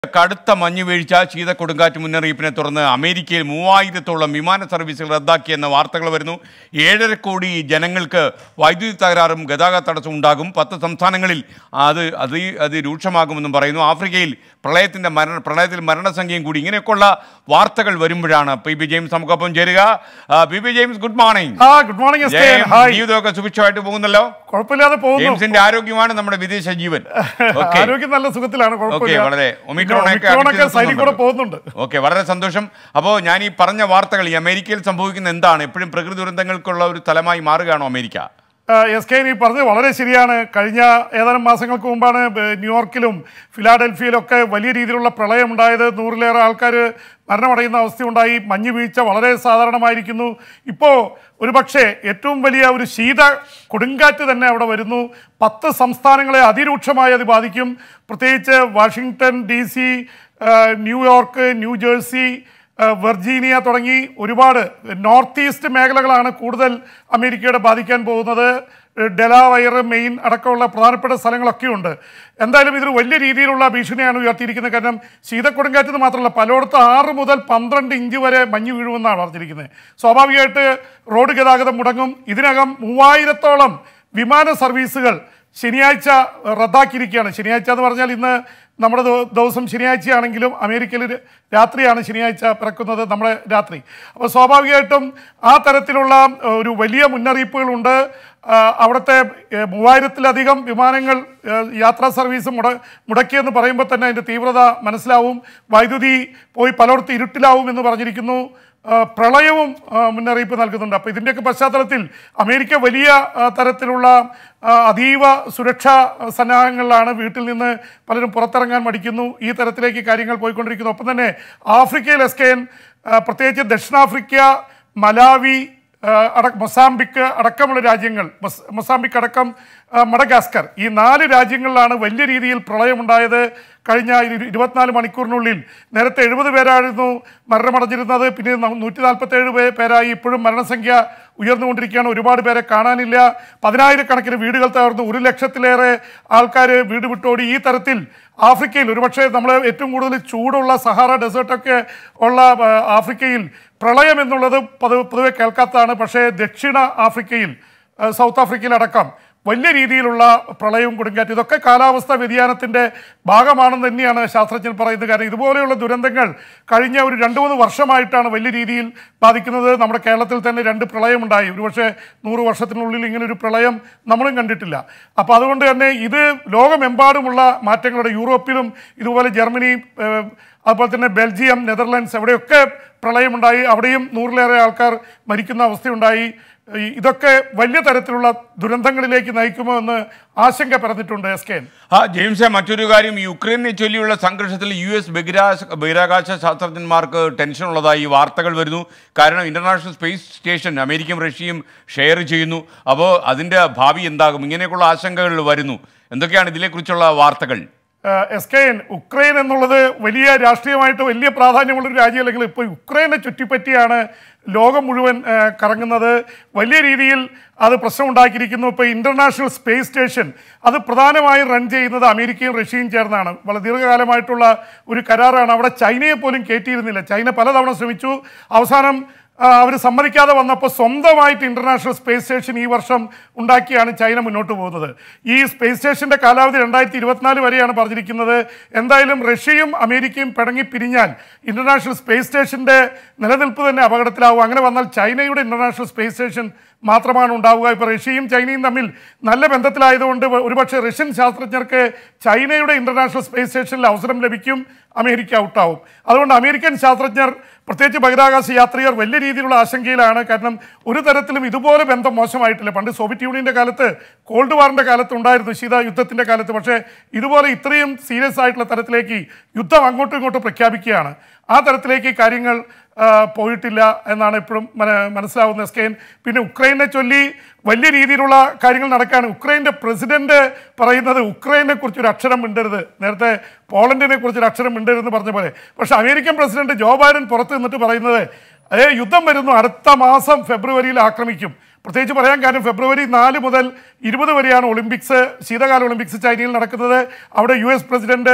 കടുത്ത മഞ്ഞുവീഴ്ച ശീതക്കൊടുങ്കാറ്റ് മുന്നറിയിപ്പിനെ തുടർന്ന് അമേരിക്കയിൽ മൂവായിരത്തോളം വിമാന സർവീസുകൾ റദ്ദാക്കിയെന്ന വാർത്തകൾ വരുന്നു ഏഴര കോടി ജനങ്ങൾക്ക് വൈദ്യുതി തകരാറും ഗതാഗത തടസ്സവും ഉണ്ടാകും പത്ത് സംസ്ഥാനങ്ങളിൽ അത് അത് അത് രൂക്ഷമാകുമെന്നും പറയുന്നു ആഫ്രിക്കയിൽ പ്രളയത്തിൻ്റെ മരണ പ്രളയത്തിൽ മരണസംഖ്യയും കൂടി ഇങ്ങനെയൊക്കെയുള്ള വാർത്തകൾ വരുമ്പോഴാണ് പി പി ജെയിംസ് നമുക്കൊപ്പം ചേരുക ആ, P P James good morning ആ good morning S K N. Hi ജീവിതമൊക്കെ സുഭിക്ഷമായിട്ട് പോകുന്നല്ലോ കുഴപ്പമില്ലാതെ പോകുന്നു ജെയിംസിന്റെ ആരോഗ്യമാണ് നമ്മുടെ വിദേശ ജീവൻ ഓക്കെ ആരോഗ്യം നല്ല സുഖത്തിലാണ് ഓക്കെ കുഴപ്പമില്ല വളരെ പിന്നെ ഒമിക്രോണൊക്കെ ഒമിക്രോണൊക്കെ അടുത്ത് സൈഡിൽ കൂടെ നിൽക്കുന്നുണ്ട്. പോകുന്നുണ്ട് ഓക്കെ വളരെ സന്തോഷം അപ്പോൾ ഞാൻ ഈ പറഞ്ഞ വാർത്തകൾ ഈ അമേരിക്കയിൽ സംഭവിക്കുന്ന എന്താണ് എപ്പോഴും പ്രകൃതി ദുരന്തങ്ങൾക്കുള്ള ഒരു സ്ഥലമായി മാറുകയാണോ അമേരിക്ക ആ, എസ് കെ നീ പറഞ്ഞത് വളരെ ശരിയാണ് കഴിഞ്ഞ ഏതാനും മാസങ്ങൾക്ക് മുമ്പാണ് ബ- ന്യൂയോർക്കിലും ഫിലാഡൽഫിയയിലും ഒക്കെ വലിയ രീതിയിലുള്ള പ്രളയം ഉണ്ടായത് നൂറിലേറെ ആൾക്കാർ മരണമടയുന്ന അവസ്ഥയുണ്ടായി മഞ്ഞ് വീഴ്ച വളരെ സാധാരണമായിരിക്കുന്നു ഇപ്പോൾ ഒരുപക്ഷെ ഏറ്റവും വലിയ ഒരു ശീത കൊടുങ്കാറ്റ് തന്നെ അവിടെ വരുന്നു പത്ത് സംസ്ഥാനങ്ങളെ അതിരൂക്ഷമായി അത് ബാധിക്കും പ്രത്യേകിച്ച് Washington D C New York New Jersey ഏഹ് വെർജീനിയ തുടങ്ങി ഒരുപാട് നോർത്ത് ഈസ്റ്റ് മേഖലകളാണ് കൂടുതൽ അമേരിക്കയുടെ ബാധിക്കാൻ പോകുന്നത് ഏഹ് ഡെലാവയർ മെയിൻ അടക്കമുള്ള പ്രധാനപ്പെട്ട സ്ഥലങ്ങളൊക്കെ ഉണ്ട് എന്തായാലും ഇതൊരു വലിയ രീതിയിലുള്ള ഭീഷണിയാണ് ഉയർത്തിയിരിക്കുന്നത് കാരണം ശീതക്കൊടുങ്കാറ്റ് എന്ന് മാത്രമല്ല പലയിടത്തും ആറ് മുതൽ പന്ത്രണ്ട് ഇഞ്ച് വരെ മഞ്ഞ് വീഴുമെന്നാണ് പറഞ്ഞിരിക്കുന്നത് സ്വാഭാവികമായിട്ട് റോഡ് ഗതാഗതം മുടങ്ങും ഇതിനകം മൂവായിരത്തോളം വിമാന സർവീസുകൾ ശനിയാഴ്ച റദ്ദാക്കിയിരിക്കുകയാണ് ശനിയാഴ്ച എന്ന് പറഞ്ഞാൽ ഇന്ന് നമ്മുടെ ദി- ദിവസം ശനിയാഴ്ചയാണെങ്കിലും അമേരിക്കയിൽ ര- രാത്രിയാണ് ശനിയാഴ്ച പിറക്കുന്നത് നമ്മുടെ രാത്രി അപ്പോൾ സ്വാഭാവികമായിട്ടും ആ തരത്തിലുള്ള ഏഹ്, ഒരു വലിയ മുന്നറിയിപ്പുകളുണ്ട് ആ, അവിടുത്തെ ഏഹ്, മൂവായിരത്തിലധികം വിമാനങ്ങൾ ഏഹ്, യാത്രാ സർവീസ് മുട മുടക്കിയെന്ന് പറയുമ്പോൾ തന്നെ അതിൻ്റെ തീവ്രത മനസ്സിലാവും വൈദ്യുതി പോയി പലയിടത്തും ഇരുട്ടിലാവും എന്ന് പറഞ്ഞിരിക്കുന്നു ആ, പ്രളയവും ആ, മുന്നറിയിപ്പ് നൽകുന്നുണ്ട് അപ്പോൾ ഇതിൻ്റെയൊക്കെ പശ്ചാത്തലത്തിൽ അമേരിക്ക വലിയ ആ, തരത്തിലുള്ള ആ, അതീവ സുരക്ഷാ സന്നാഹങ്ങളിലാണ് വീട്ടിൽ നിന്ന് പലരും പുറത്തിറങ്ങാൻ മടിക്കുന്നു ഈ തരത്തിലേക്ക് കാര്യങ്ങൾ പോയിക്കൊണ്ടിരിക്കുന്നു ഒപ്പം തന്നെ ആഫ്രിക്കയിൽ എസ്കേൻ പ്രത്യേകിച്ച് ദക്ഷിണാഫ്രിക്ക മലാവി ആ, അട മൊസാംബിക്ക് അടക്കമുള്ള രാജ്യങ്ങൾ മൊസ്- മൊസാംബിക്ക് അടക്കം ആ, മഡഗാസ്കർ ഈ നാല് രാജ്യങ്ങളിലാണ് വലിയ രീതിയിൽ പ്രളയമുണ്ടായത് കഴിഞ്ഞ ഇരു- ഇരുപത്തിനാല് മണിക്കൂറിനുള്ളിൽ നേരത്തെ എഴുപത് പേരായിരുന്നു മരണമടഞ്ഞിരുന്നത് പിന്നെ നൂറ്റി നാൽപ്പത്തേഴ് പേരായി ഇപ്പോഴും മരണസംഖ്യ ഉയർന്നുകൊണ്ടിരിക്കുകയാണ് ഒരുപാട് പേരെ കാണാനില്ല പതിനായിരക്കണക്കിന് വീടുകൾ തകർന്നു ഒരു ലക്ഷത്തിലേറെ ആൾക്കാർ വീട് വിട്ടോടി ഈ തരത്തിൽ ആഫ്രിക്കയിൽ ഒരുപക്ഷെ നമ്മൾ ഏറ്റവും കൂടുതൽ ചൂടുള്ള സഹാറ ഡെസേർട്ടൊക്കെ ഉള്ള ആ, ആഫ്രിക്കയിൽ പ്രളയം എന്നുള്ളത് പതിവ് പൊതുവെ കേൾക്കാത്തതാണ് പക്ഷേ ദക്ഷിണ ആഫ്രിക്കയിൽ ആ, സൗത്ത് ആഫ്രിക്കയിലടക്കം വലിയ രീതിയിലുള്ള പ്രളയവും കൊടുങ്കാറ്റ് ഇതൊക്കെ കാലാവസ്ഥാ വ്യതിയാനത്തിൻ്റെ ഭാഗമാണെന്ന് തന്നെയാണ് ശാസ്ത്രജ്ഞർ പറയുന്നത് കാരണം ഇതുപോലെയുള്ള ദുരന്തങ്ങൾ കഴിഞ്ഞ ഒരു രണ്ട് മൂന്ന് വർഷമായിട്ടാണ് വലിയ രീതിയിൽ ബാധിക്കുന്നത് നമ്മുടെ കേരളത്തിൽ തന്നെ രണ്ട് പ്രളയമുണ്ടായി ഒരുപക്ഷെ നൂറ് വർഷത്തിനുള്ളിൽ ഇങ്ങനെ ഒരു പ്രളയം നമ്മളും കണ്ടിട്ടില്ല അപ്പോൾ അതുകൊണ്ട് തന്നെ ഇത് ലോകമെമ്പാടുമുള്ള മാറ്റങ്ങളുടെ യൂറോപ്പിലും ഇതുപോലെ ജർമ്മനി ഏഹ്, അതുപോലെ തന്നെ ബെൽജിയം നെതർലാൻഡ്സ് എവിടെയൊക്കെ പ്രളയമുണ്ടായി അവിടെയും നൂറിലേറെ ആൾക്കാർ മരിക്കുന്ന അവസ്ഥയുണ്ടായി ഈ ഇതൊക്കെ വലിയ തരത്തിലുള്ള ദുരന്തങ്ങളിലേക്ക് നയിക്കുമോ എന്ന് ആശങ്ക പറഞ്ഞിട്ടുണ്ട് എസ് കെ ആ ജെയിംസെ മറ്റൊരു കാര്യം യുക്രൈനെ ചൊല്ലിയുള്ള സംഘർഷത്തിൽ യു എസ് ബഹിരാകാശ ബഹിരാകാശ ശാസ്ത്രജ്ഞന്മാർക്ക് ടെൻഷൻ ഉള്ളതായി വാർത്തകൾ വരുന്നു കാരണം ഇന്റർനാഷണൽ സ്പേസ് സ്റ്റേഷൻ അമേരിക്കയും റഷ്യയും ഷെയർ ചെയ്യുന്നു അപ്പോൾ അതിൻ്റെ ഭാവി എന്താകും ഇങ്ങനെയൊക്കെയുള്ള ആശങ്കകൾ വരുന്നു എന്തൊക്കെയാണ് ഇതിനെക്കുറിച്ചുള്ള വാർത്തകൾ ഏഹ് എസ് കെ എൻ ഉക്രൈൻ എന്നുള്ളത് വലിയ രാഷ്ട്രീയമായിട്ട് വലിയ പ്രാധാന്യമുള്ളൊരു രാജ്യമല്ലെങ്കിൽ ഇപ്പോൾ ഉക്രൈനെ ചുറ്റിപ്പറ്റിയാണ് ലോകം മുഴുവൻ ഏഹ് കറങ്ങുന്നത് വലിയ രീതിയിൽ അത് പ്രശ്നമുണ്ടാക്കിയിരിക്കുന്നു ഇപ്പോൾ ഇൻ്റർനാഷണൽ സ്പേസ് സ്റ്റേഷൻ അത് പ്രധാനമായും റൺ ചെയ്യുന്നത് അമേരിക്കയും റഷ്യയും ചേർന്നാണ് വളരെ ദീർഘകാലമായിട്ടുള്ള ഒരു കരാറാണ് അവിടെ ചൈനയെ പോലും കയറ്റിയിരുന്നില്ല ചൈന പലതവണ ശ്രമിച്ചു അവസാനം അവർ സമ്മതിക്കാതെ വന്നപ്പോൾ സ്വന്തമായിട്ട് ഇന്റർനാഷണൽ സ്പേസ് സ്റ്റേഷൻ ഈ വർഷം ഉണ്ടാക്കിയാണ് ചൈന മുന്നോട്ട് പോകുന്നത് ഈ സ്പേസ് സ്റ്റേഷന്റെ കാലാവധി രണ്ടായിരത്തി ഇരുപത്തിനാല് വരെയാണ് പറഞ്ഞിരിക്കുന്നത് എന്തായാലും റഷ്യയും അമേരിക്കയും പിണങ്ങി പിരിഞ്ഞാൽ ഇന്റർനാഷണൽ സ്പേസ് സ്റ്റേഷന്റെ നിലനിൽപ്പ് തന്നെ അപകടത്തിലാവും അങ്ങനെ വന്നാൽ ചൈനയുടെ ഇന്റർനാഷണൽ സ്പേസ് സ്റ്റേഷൻ മാത്രമാണ് ഉണ്ടാവുക ഇപ്പോൾ റഷ്യയും ചൈനയും തമ്മിൽ നല്ല ബന്ധത്തിലായതുകൊണ്ട് ഒരുപക്ഷെ റഷ്യൻ ശാസ്ത്രജ്ഞർക്ക് ചൈനയുടെ ഇന്റർനാഷണൽ സ്പേസ് സ്റ്റേഷനിൽ അവസരം ലഭിക്കും അമേരിക്ക ഔട്ടാവും അതുകൊണ്ട് അമേരിക്കൻ ശാസ്ത്രജ്ഞർ പ്രത്യേകിച്ച് ബഹിരാകാശ യാത്രികർ വലിയ രീതിയിലുള്ള ആശങ്കയിലാണ് കാരണം ഒരു തരത്തിലും ഇതുപോലെ ബന്ധം മോശമായിട്ടില്ല പണ്ട് സോവിയറ്റ് യൂണിയന്റെ കാലത്ത് കോൾഡ് വാറിന്റെ കാലത്ത് ഉണ്ടായിരുന്നു ശീത യുദ്ധത്തിന്റെ കാലത്ത് പക്ഷേ ഇതുപോലെ ഇത്രയും സീരിയസ് ആയിട്ടുള്ള തരത്തിലേക്ക് യുദ്ധം അങ്ങോട്ടും ഇങ്ങോട്ടും പ്രഖ്യാപിക്കുകയാണ് ആ തരത്തിലേക്ക് കാര്യങ്ങൾ ആ, പോയിട്ടില്ല എന്നാണ് ഇപ്പോഴും മന- മനസ്സിലാവുന്ന സ്കെയിൻ പിന്നെ ഉക്രൈനെ ചൊല്ലി വലിയ രീതിയിലുള്ള കാര്യങ്ങൾ നടക്കുകയാണ് ഉക്രൈൻ്റെ പ്രസിഡന്റ് പറയുന്നത് ഉക്രൈനെ കുറിച്ച് ഒരു അക്ഷരം മിണ്ടരുത് നേരത്തെ പോളണ്ടിനെ കുറിച്ച് ഒരു അക്ഷരം മിണ്ടരുതെന്ന് പറഞ്ഞ പോലെ പക്ഷെ അമേരിക്കൻ പ്രസിഡന്റ് ജോ ബൈഡൻ പുറത്ത് നിന്നിട്ട് പറയുന്നത് ഏ യുദ്ധം വരുന്നു അടുത്ത മാസം ഫെബ്രുവരിയിൽ ആക്രമിക്കും പ്രത്യേകിച്ച് പറയാൻ കാരണം ഫെബ്രുവരി നാല് മുതൽ ഇരുപത് വരെയാണ് ഒളിമ്പിക്സ് ശീതകാല ഒളിമ്പിക്സ് ചൈനയിൽ നടക്കുന്നത് അവിടെ U S president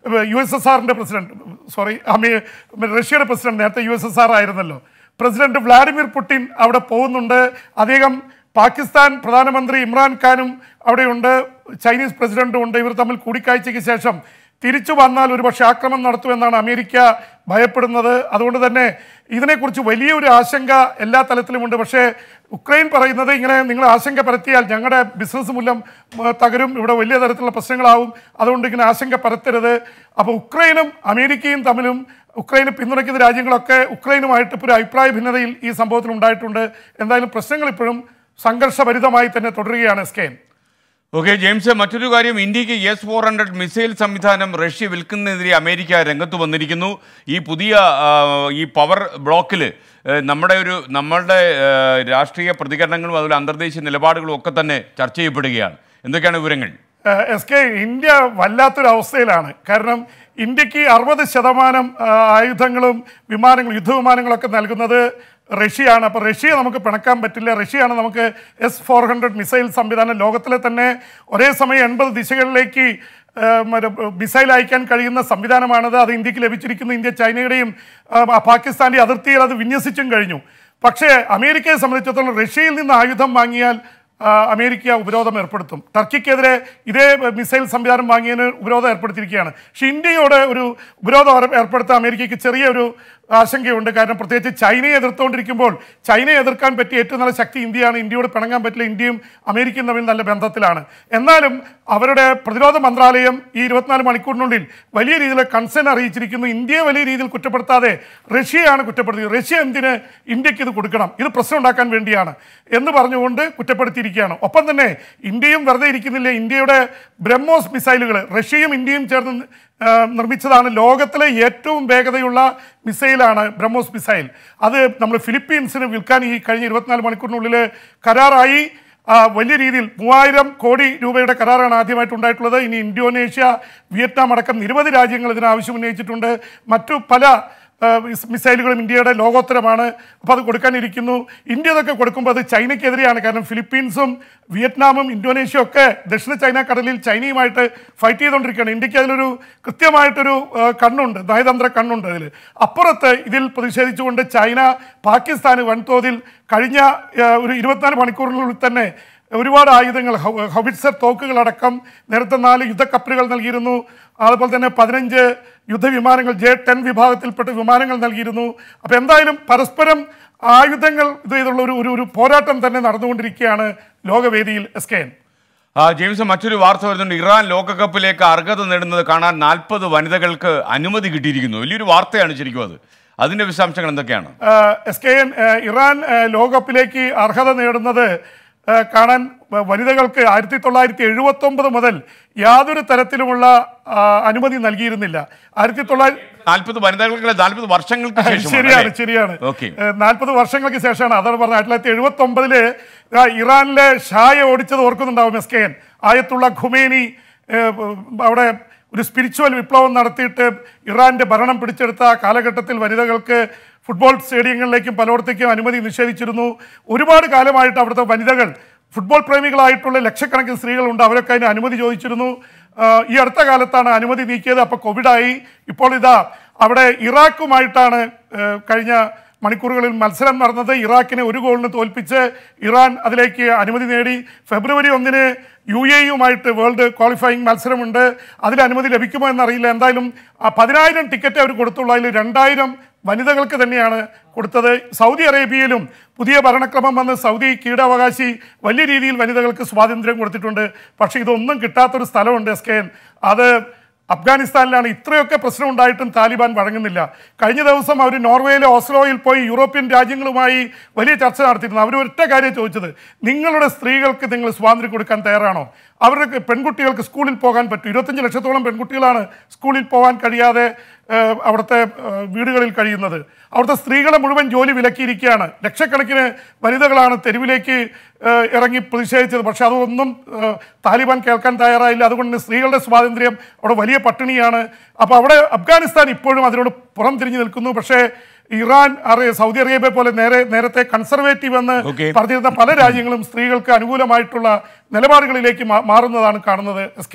U S S ആറിൻ്റെ പ്രസിഡന്റ് സോറി അമേ റഷ്യയുടെ പ്രസിഡന്റ് നേരത്തെ യു എസ് എസ് ആർ ആയിരുന്നല്ലോ പ്രസിഡന്റ് വ്ളാഡിമിർ പുടിൻ അവിടെ പോകുന്നുണ്ട് അദ്ദേഹം പാകിസ്ഥാൻ പ്രധാനമന്ത്രി ഇമ്രാൻ ഖാനും അവിടെയുണ്ട് ചൈനീസ് പ്രസിഡന്റും ഉണ്ട് ഇവർ തമ്മിൽ കൂടിക്കാഴ്ചയ്ക്ക് ശേഷം തിരിച്ചു വന്നാൽ ഒരുപക്ഷെ ആക്രമണം നടത്തുമെന്നാണ് അമേരിക്ക ഭയപ്പെടുന്നത് അതുകൊണ്ട് തന്നെ ഇതിനെക്കുറിച്ച് വലിയൊരു ആശങ്ക എല്ലാ തലത്തിലുമുണ്ട് പക്ഷേ ഉക്രൈൻ പറയുന്നത് ഇങ്ങനെ നിങ്ങൾ ആശങ്ക പരത്തിയാൽ ഞങ്ങളുടെ ബിസിനസ് മൂലം ഉം, തകരും ഇവിടെ വലിയ തരത്തിലുള്ള പ്രശ്നങ്ങളാവും അതുകൊണ്ട് ഇങ്ങനെ ആശങ്ക പരത്തരുത് അപ്പോൾ ഉക്രൈനും അമേരിക്കയും തമ്മിലും ഉക്രൈനെ പിന്തുണയ്ക്കുന്ന രാജ്യങ്ങളൊക്കെ ഉക്രൈനുമായിട്ട് ഇപ്പോൾ ഒരു അഭിപ്രായ ഭിന്നതയിൽ ഈ സംഭവത്തിൽ ഉണ്ടായിട്ടുണ്ട് എന്തായാലും പ്രശ്നങ്ങൾ ഇപ്പോഴും സംഘർഷഭരിതമായി തന്നെ തുടരുകയാണ് S K N okay James മറ്റൊരു കാര്യം ഇന്ത്യക്ക് എസ് ഫോർ ഹൺഡ്രഡ് മിസൈൽ സംവിധാനം റഷ്യ വിൽക്കുന്നതിനെതിരെ അമേരിക്ക രംഗത്ത് വന്നിരിക്കുന്നു ഈ പുതിയ ആ, ഈ പവർ ബ്ലോക്കിൽ നമ്മുടെ ഒരു നമ്മളുടെ ആ, രാഷ്ട്രീയ പ്രതികരണങ്ങളും അതുപോലെ അന്തർദേശീയ നിലപാടുകളും ഒക്കെ തന്നെ ചർച്ച ചെയ്യപ്പെടുകയാണ് എന്തൊക്കെയാണ് വിവരങ്ങൾ ഏഹ് എസ് കെ ഇന്ത്യ വല്ലാത്തൊരു അവസ്ഥയിലാണ് കാരണം ഇന്ത്യക്ക് അറുപത് ശതമാനം ആ, ആയുധങ്ങളും വിമാനങ്ങളും യുദ്ധവിമാനങ്ങളൊക്കെ നൽകുന്നത് റഷ്യയാണ് അപ്പോൾ റഷ്യയെ നമുക്ക് പിണക്കാൻ പറ്റില്ല റഷ്യയാണ് നമുക്ക് എസ് ഫോർ ഹൺഡ്രഡ് മിസൈൽ സംവിധാനം ലോകത്തിലെ തന്നെ ഒരേ സമയം എൺപത് ദിശകളിലേക്ക് ഏഹ്, മറ്റേ മിസൈൽ അയക്കാൻ കഴിയുന്ന സംവിധാനമാണത് അത് ഇന്ത്യക്ക് ലഭിച്ചിരിക്കുന്നു ഇന്ത്യ ചൈനയുടെയും ആ, പാകിസ്ഥാൻ്റെയും അതിർത്തിയിൽ അത് വിന്യസിച്ചും കഴിഞ്ഞു പക്ഷേ അമേരിക്കയെ സംബന്ധിച്ചിടത്തോളം റഷ്യയിൽ നിന്ന് ആയുധം വാങ്ങിയാൽ ആ, അമേരിക്ക ഉപരോധം ഏർപ്പെടുത്തും ടർക്കിക്കെതിരെ ഇതേ മിസൈൽ സംവിധാനം വാങ്ങിയതിന് ഉപരോധം ഏർപ്പെടുത്തിയിരിക്കുകയാണ് പക്ഷേ ഇന്ത്യയോട് ഒരു ഉപരോധം ഏർ- ഏർപ്പെടുത്താൻ അമേരിക്കയ്ക്ക് ചെറിയൊരു ആശങ്കയുണ്ട് കാരണം പ്രത്യേകിച്ച് ചൈനയെ എതിർത്തുകൊണ്ടിരിക്കുമ്പോൾ ചൈനയെ എതിർക്കാൻ പറ്റിയ ഏറ്റവും നല്ല ശക്തി ഇന്ത്യയാണ് ഇന്ത്യയോട് പിണങ്ങാൻ പറ്റില്ല ഇന്ത്യയും അമേരിക്കയും തമ്മിൽ നല്ല ബന്ധത്തിലാണ് എന്നാലും അവരുടെ പ്രതിരോധ മന്ത്രാലയം ഈ ഇരുപത്തിനാല് മണിക്കൂറിനുള്ളിൽ വലിയ രീതിയിൽ കൺസേൺ അറിയിച്ചിരിക്കുന്നു ഇന്ത്യയെ വലിയ രീതിയിൽ കുറ്റപ്പെടുത്താതെ റഷ്യയാണ് കുറ്റപ്പെടുത്തിയത് റഷ്യ എന്തിന് ഇന്ത്യക്ക് ഇത് കൊടുക്കണം ഇത് പ്രശ്നം ഉണ്ടാക്കാൻ വേണ്ടിയാണ് എന്ന് പറഞ്ഞുകൊണ്ട് കുറ്റപ്പെടുത്തിയിരിക്കുകയാണ് ഒപ്പം തന്നെ ഇന്ത്യയും വെറുതെ ഇരിക്കുന്നില്ല ഇന്ത്യയുടെ ബ്രഹ്മോസ് മിസൈലുകൾ റഷ്യയും ഇന്ത്യയും ചേർന്ന് ആ, നിർമ്മിച്ചതാണ് ലോകത്തിലെ ഏറ്റവും വേഗതയുള്ള മിസൈലാണ് ബ്രഹ്മോസ് മിസൈൽ അത് നമ്മൾ ഫിലിപ്പീൻസിന് വിൽക്കാൻ ഈ കഴിഞ്ഞ ഇരുപത്തിനാല് മണിക്കൂറിനുള്ളിൽ കരാറായി ആ, വലിയ രീതിയിൽ മൂവായിരം കോടി രൂപയുടെ കരാറാണ് ആദ്യമായിട്ട് ഉണ്ടായിട്ടുള്ളത് ഇനി ഇന്തോനേഷ്യ വിയറ്റ്നാം അടക്കം നിരവധി രാജ്യങ്ങൾ ഇതിന് ആവശ്യം ഉന്നയിച്ചിട്ടുണ്ട് മറ്റു പല ആ, മിസ് മിസൈലുകളും ഇന്ത്യയുടെ ലോകോത്തരമാണ് അപ്പോൾ അത് കൊടുക്കാനിരിക്കുന്നു ഇന്ത്യ ഇതൊക്കെ കൊടുക്കുമ്പോൾ അത് ചൈനയ്ക്കെതിരെയാണ് കാരണം ഫിലിപ്പീൻസും വിയറ്റ്നാമും ഇന്തോനേഷ്യയും ഒക്കെ ദക്ഷിണ ചൈന കടലിൽ ചൈനയുമായിട്ട് ഫൈറ്റ് ചെയ്തുകൊണ്ടിരിക്കുകയാണ് ഇന്ത്യക്ക് അതിലൊരു കൃത്യമായിട്ടൊരു ആ, കണ്ണുണ്ട് നയതന്ത്ര കണ്ണുണ്ട് അതിൽ അപ്പുറത്ത് ഇതിൽ പ്രതിഷേധിച്ചുകൊണ്ട് ചൈന പാകിസ്ഥാന് വൻതോതിൽ കഴിഞ്ഞ ആ, ഒരു ഇരുപത്തിനാല് മണിക്കൂറിനുള്ളിൽ തന്നെ ഒരുപാട് ആയുധങ്ങൾ ഹൗ- ഹൗവിറ്റ്സർ തോക്കുകളടക്കം നേരത്തെ നാല് യുദ്ധക്കപ്പലുകൾ നൽകിയിരുന്നു അതുപോലെ തന്നെ പതിനഞ്ച് യുദ്ധവിമാനങ്ങൾ ജെ ടെൻ വിഭാഗത്തിൽപ്പെട്ട വിമാനങ്ങൾ നൽകിയിരുന്നു അപ്പോൾ എന്തായാലും പരസ്പരം ആയുധങ്ങൾ ഇത് ചെയ്തുള്ള ഒരു ഒരു ഒരു പോരാട്ടം തന്നെ നടന്നുകൊണ്ടിരിക്കുകയാണ് ലോകവേദിയിൽ എസ് കെ എൻ ആ, ജെയിംസ് മറ്റൊരു വാർത്ത വരുന്നുണ്ട് ഇറാൻ ലോകകപ്പിലേക്ക് അർഹത നേടുന്നത് കാണാൻ നാൽപ്പത് വനിതകൾക്ക് അനുമതി കിട്ടിയിരിക്കുന്നു വലിയൊരു വാർത്തയാണ് ശരിക്കും അത് അതിന്റെ വിശദാംശങ്ങൾ എന്തൊക്കെയാണ് എസ് കെ എൻ ഇറാൻ ആ, ലോകകപ്പിലേക്ക് അർഹത നേടുന്നത് ആ, കാണാൻ വ- വനിതകൾക്ക് ആയിരത്തി തൊള്ളായിരത്തി എഴുപത്തി ഒമ്പത് മുതൽ യാതൊരു തരത്തിലുമുള്ള ആ, അനുമതി നൽകിയിരുന്നില്ല ആയിരത്തി തൊള്ളായിരത്തി നാൽപ്പത് വനിതകൾക്ക് നാൽപ്പത് വർഷങ്ങൾക്ക് ശേഷം ശരിയാണ് ശരിയാണ് ഓക്കെ നാൽപ്പത് വർഷങ്ങൾക്ക് ശേഷമാണ് അതാണ് പറഞ്ഞത് ആയിരത്തി തൊള്ളായിരത്തി എഴുപത്തി ഒമ്പതില് ഇറാനിലെ ഷായ ഓടിച്ചത് ഓർക്കുന്നുണ്ടാവും S K N Ayatollah Khomeini ഏഹ്, അവിടെ ഒരു സ്പിരിച്വൽ വിപ്ലവം നടത്തിയിട്ട് ഇറാന്റെ ഭരണം പിടിച്ചെടുത്ത ആ കാലഘട്ടത്തിൽ വനിതകൾക്ക് ഫുട്ബോൾ സ്റ്റേഡിയങ്ങളിലേക്കും പലയിടത്തേക്കും അനുമതി നിഷേധിച്ചിരുന്നു ഒരുപാട് കാലമായിട്ട് അവിടുത്തെ വനിതകൾ ഫുട്ബോൾ പ്രേമികളായിട്ടുള്ള ലക്ഷക്കണക്കിന് സ്ത്രീകളുണ്ട് അവരൊക്കെ അതിന് അനുമതി ചോദിച്ചിരുന്നു ആ, ഈ അടുത്ത കാലത്താണ് അനുമതി നീക്കിയത് അപ്പോൾ കോവിഡായി ഇപ്പോൾ ഇതാ അവിടെ ഇറാഖുമായിട്ടാണ് ഏഹ്, കഴിഞ്ഞ മണിക്കൂറുകളിൽ മത്സരം നടന്നത് ഇറാഖിനെ ഒരു ഗോളിന് തോൽപ്പിച്ച് ഇറാൻ അതിലേക്ക് അനുമതി നേടി ഫെബ്രുവരി ഒന്നിന് യു എയുമായിട്ട് വേൾഡ് ക്വാളിഫയിങ് മത്സരമുണ്ട് അതിൽ അനുമതി ലഭിക്കുമോ എന്നറിയില്ല എന്തായാലും ആ പതിനായിരം ടിക്കറ്റ് അവർ കൊടുത്തുള്ളൂ അതിൽ രണ്ടായിരം വനിതകൾക്ക് തന്നെയാണ് കൊടുത്തത് സൗദി അറേബ്യയിലും പുതിയ ഭരണക്രമം വന്ന് സൗദി കീടാവകാശി വലിയ രീതിയിൽ വനിതകൾക്ക് സ്വാതന്ത്ര്യം കൊടുത്തിട്ടുണ്ട് പക്ഷേ ഇതൊന്നും കിട്ടാത്തൊരു സ്ഥലമുണ്ട് എസ് കെ എൻ അത് അഫ്ഗാനിസ്ഥാനിലാണ് ഇത്രയൊക്കെ പ്രശ്നം ഉണ്ടായിട്ടും താലിബാൻ വഴങ്ങുന്നില്ല കഴിഞ്ഞ ദിവസം അവർ നോർവേയിലെ ഓസ്ലോയിൽ പോയി യൂറോപ്യൻ രാജ്യങ്ങളുമായി വലിയ ചർച്ച നടത്തിയിരുന്നു അവർ ഒറ്റ കാര്യം ചോദിച്ചത് നിങ്ങളുടെ സ്ത്രീകൾക്ക് നിങ്ങൾ സ്വാതന്ത്ര്യം കൊടുക്കാൻ തയ്യാറാണോ അവരുടെ പെൺകുട്ടികൾക്ക് സ്കൂളിൽ പോകാൻ പറ്റും ഇരുപത്തഞ്ച് ലക്ഷത്തോളം പെൺകുട്ടികളാണ് സ്കൂളിൽ പോകാൻ കഴിയാതെ ഏഹ്, അവിടുത്തെ ഏഹ്, വീടുകളിൽ കഴിയുന്നത് അവിടുത്തെ സ്ത്രീകളെ മുഴുവൻ ജോലി വിലക്കിയിരിക്കുകയാണ് ലക്ഷക്കണക്കിന് വനിതകളാണ് തെരുവിലേക്ക് ഏഹ്, ഇറങ്ങി പ്രതിഷേധിച്ചത് പക്ഷെ അതൊന്നും ഏഹ്, താലിബാൻ കേൾക്കാൻ തയ്യാറായില്ല അതുകൊണ്ട് സ്ത്രീകളുടെ സ്വാതന്ത്ര്യം അവിടെ വലിയ പട്ടിണിയാണ് അപ്പോൾ അവിടെ അഫ്ഗാനിസ്ഥാൻ ഇപ്പോഴും അതിനോട് പുറം തിരിഞ്ഞു നിൽക്കുന്നു പക്ഷേ ഇറാൻ അറിയ സൗദി അറേബ്യ പോലെ നേരെ നേരത്തെ കൺസർവേറ്റീവ് എന്ന് Okay. പറഞ്ഞിരുന്ന പല രാജ്യങ്ങളും സ്ത്രീകൾക്ക് അനുകൂലമായിട്ടുള്ള നിലപാടുകളിലേക്ക് മാ- മാറുന്നതാണ് കാണുന്നത് S K N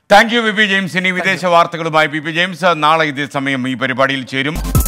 thank you V P James ഇനി വിദേശ വാർത്തകളുമായി പി പി ജെയിംസ് നാളെ ഇതേ സമയം ഈ പരിപാടിയിൽ ചേരും